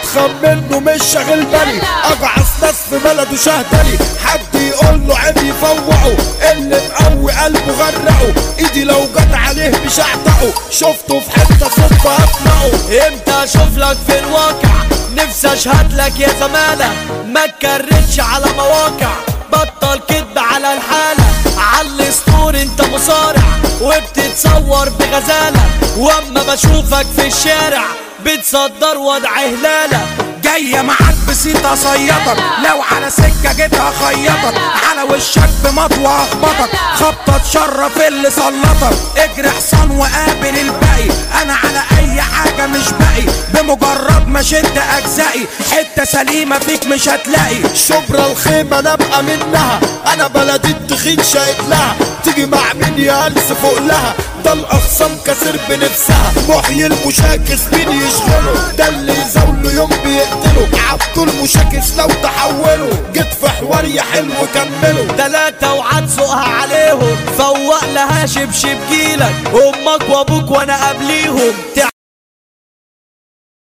اتخن منه مش شاغل بالي اجعص ناس في بلده شهدلي حد يقول له عيب يفوقه اللي مقوي قلبه غرقه ايدي لو جت عليه مش اعتقه شفته في حته صدفه هطلعه امتى اشوف لك في الواقع نفسي اشهد لك يا زمالة ما تكررش على مواقع بطل كدب على الحالة على ستور انت مصارع وبتتصور بغزالة واما بشوفك في الشارع بتصدر وضع هلالة جاية معاك بسيطة صيطك لو على سكة جيت هخيطك على وشك بمطوة اخبطك خبطة تشرف اللي سلطك اجري حصان وقابل الباقي انا على اي حاجة مش باقي بمجرد ما شد اجزائي حتة سليمة فيك مش هتلاقي شبرا الخيمة نبقى منها انا بلدي التخين شايد لها تيجي مع مين يا هلس فوق لها ده الاخصام كسر بنفسها محيي المشاكس مين يشغله ده اللي يزاوله يوم بيقتله عبدو المشاكس لو تحوله جيت في حوار يا حلو كمله تلاتة وعتسقها عليهم فوق لها شبشب جيلك امك وابوك وانا قبليهم